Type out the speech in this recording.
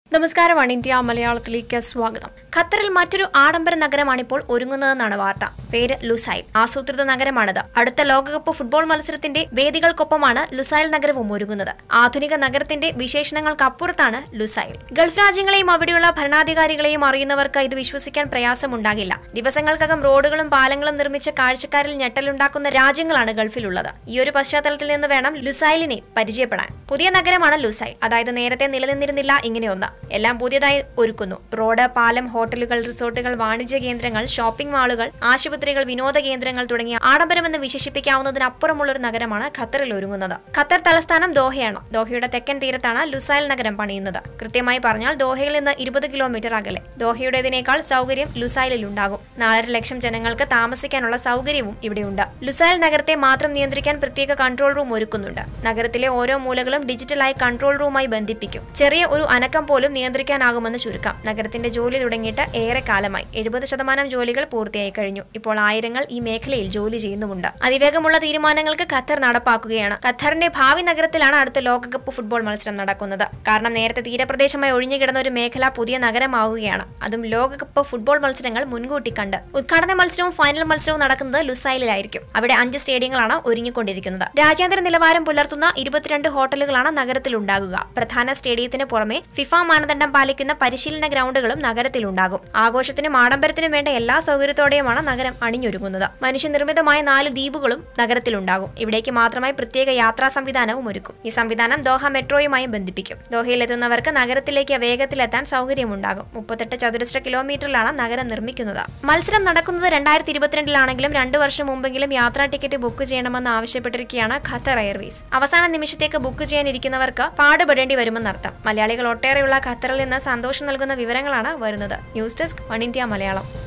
നമസ്കാരം one India മലയാളത്തിലേക്ക് സ്വാഗതം ഖത്തറിൽ മറ്റൊരു ആഡംബര നഗരമാണിപ്പോൾ ഒരുങ്ങുന്നതെന്നാണ് വാർത്ത പേര് ലുസൈൽ ആസൂത്രിത നഗരമാണിത് അടുത്ത ലോകകപ്പ് ഫുട്ബോൾ മത്സരത്തിന്റെ വേദികൾക്കൊപ്പമാണ് ലുസൈൽ നഗരവും ഒരുങ്ങുന്നത് ആധുനിക നഗരത്തിന്റെ വിശേഷണങ്ങൾക്കപ്പുറത്താണ് ലുസൈൽ ഗൾഫ് രാജ്യങ്ങളെയും അവിടെയുള്ള ഭരണാധികാരികളെയും അറിയുന്നവർക്ക് ഇത് വിശ്വസിക്കാൻ പ്രയാസമുണ്ടാകില്ല ദിവസങ്ങൾക്കകം റോഡുകളും പാലങ്ങളും നിർമ്മിച്ച കാഴ്ചക്കാരിൽ ഞെട്ടലുണ്ടാക്കുന്ന രാജ്യങ്ങളാണ് ഗൾഫിലുള്ളത് ഈ ഒരു പശ്ചാത്തലത്തിൽ നിന്ന് വേണം ലുസൈലിനെ പരിചയപ്പെടാൻ പുതിയ നഗരമാണ് ലുസൈൽ അതായത് നേരത്തെ നിലനിന്നിരുന്നില്ല ഇങ്ങനെയൊന്ന് എല്ലാം പുതിയതായി ഒരുക്കുന്നു റോഡ് പാലം ഹോട്ടലുകൾ റിസോർട്ടുകൾ വാണിജ്യ കേന്ദ്രങ്ങൾ ഷോപ്പിംഗ് മാളുകൾ ആശുപത്രികൾ വിനോദ കേന്ദ്രങ്ങൾ തുടങ്ങിയ ആഡംബരമെന്ന് വിശേഷിപ്പിക്കാവുന്നതിനപ്പുറമുള്ള ഒരു നഗരമാണ് ഖത്തറിൽ ഒരുങ്ങുന്നത് ഖത്തർ തലസ്ഥാനം ദോഹയാണ് ദോഹയുടെ തെക്കൻ തീരത്താണ് ലുസൈൽ നഗരം പണിയുന്നത് കൃത്യമായി പറഞ്ഞാൽ ദോഹയിൽ നിന്ന് ഇരുപത് കിലോമീറ്റർ അകലെ ദോഹയുടേതിനേക്കാൾ സൗകര്യം ലുസൈലിൽ ഉണ്ടാകും നാലര ലക്ഷം ജനങ്ങൾക്ക് താമസിക്കാനുള്ള സൗകര്യവും ഇവിടെയുണ്ട് ലുസൈൽ നഗരത്തെ മാത്രം നിയന്ത്രിക്കാൻ പ്രത്യേക കൺട്രോൾ റൂം ഒരുക്കുന്നുണ്ട് നഗരത്തിലെ ഓരോ മൂലകളും ഡിജിറ്റലായി കൺട്രോൾ റൂമായി ബന്ധിപ്പിക്കും ചെറിയ ഒരു അനക്കം പോലും നിയന്ത്രിക്കാനാകുമെന്ന് ചുരുക്കം നഗരത്തിന്റെ ജോലി തുടങ്ങിയിട്ട് ഏറെ കാലമായി എഴുപത് ശതമാനം ജോലികൾ പൂർത്തിയായി കഴിഞ്ഞു ഇപ്പോൾ ആയിരങ്ങൾ ഈ മേഖലയിൽ ജോലി ചെയ്യുന്നുമുണ്ട് അതിവേഗമുള്ള തീരുമാനങ്ങൾക്ക് ഖത്തർ നടപ്പാക്കുകയാണ് ഖത്തറിന്റെ ഭാവി നഗരത്തിലാണ് അടുത്ത ലോകകപ്പ് ഫുട്ബോൾ മത്സരം നടക്കുന്നത് കാരണം നേരത്തെ തീരപ്രദേശമായി ഒഴിഞ്ഞുകിടന്ന ഒരു മേഖല പുതിയ നഗരമാവുകയാണ് അതും ലോകകപ്പ് ഫുട്ബോൾ മത്സരങ്ങൾ മുൻകൂട്ടി കണ്ട് ഉദ്ഘാടന മത്സരവും ഫൈനൽ മത്സരവും നടക്കുന്നത് ലുസൈലിലായിരിക്കും അവിടെ അഞ്ച് സ്റ്റേഡിയങ്ങളാണ് ഒരുങ്ങിക്കൊണ്ടിരിക്കുന്നത് രാജ്യാന്തര നിലവാരം പുലർത്തുന്ന ഇരുപത്തിരണ്ട് ഹോട്ടലുകളാണ് നഗരത്തിലുണ്ടാകുക പ്രധാന സ്റ്റേഡിയത്തിന് പുറമെ ഫിഫ മാനദണ്ഡം പാലിക്കുന്ന പരിശീലന ഗ്രൗണ്ടുകളും നഗരത്തിലുണ്ടാകും ആഘോഷത്തിനും ആഡംബരത്തിനും വേണ്ട എല്ലാ സൗകര്യത്തോടെയുമാണ് നഗരം അണിഞ്ഞൊരുങ്ങുന്നത് മനുഷ്യനിർമ്മിതമായ നാല് ദ്വീപുകളും നഗരത്തിലുണ്ടാകും ഇവിടേക്ക് മാത്രമായി പ്രത്യേക യാത്രാ സംവിധാനവും ഒരുക്കും ഈ സംവിധാനം ദോഹ മെട്രോയുമായി ബന്ധിപ്പിക്കും ദോഹയിലെത്തുന്നവർക്ക് നഗരത്തിലേക്ക് വേഗത്തിലെത്താൻ സൗകര്യമുണ്ടാകും മുപ്പത്തെട്ട് ചതുരശ്ര കിലോമീറ്ററിലാണ് നഗരം നിർമ്മിക്കുന്നത് മത്സരം നടക്കുന്നത് രണ്ടായിരത്തി ഇരുപത്തിരണ്ടിലാണെങ്കിലും രണ്ടു വർഷം മുമ്പെങ്കിലും യാത്രാ ടിക്കറ്റ് ബുക്ക് ചെയ്യണമെന്ന് ആവശ്യപ്പെട്ടിരിക്കുകയാണ് ഖത്തർ എയർവേസ് അവസാന നിമിഷത്തേക്ക് ബുക്ക് ചെയ്യാനിരിക്കുന്നവർക്ക് പാടുപെടേണ്ടി വരുമെന്നർത്ഥം മലയാളികൾ ഒട്ടേറെയുള്ള ഖത്തറിൽ നിന്ന് സന്തോഷം നൽകുന്ന വിവരങ്ങളാണ് വരുന്നത് news desk one India Malayalam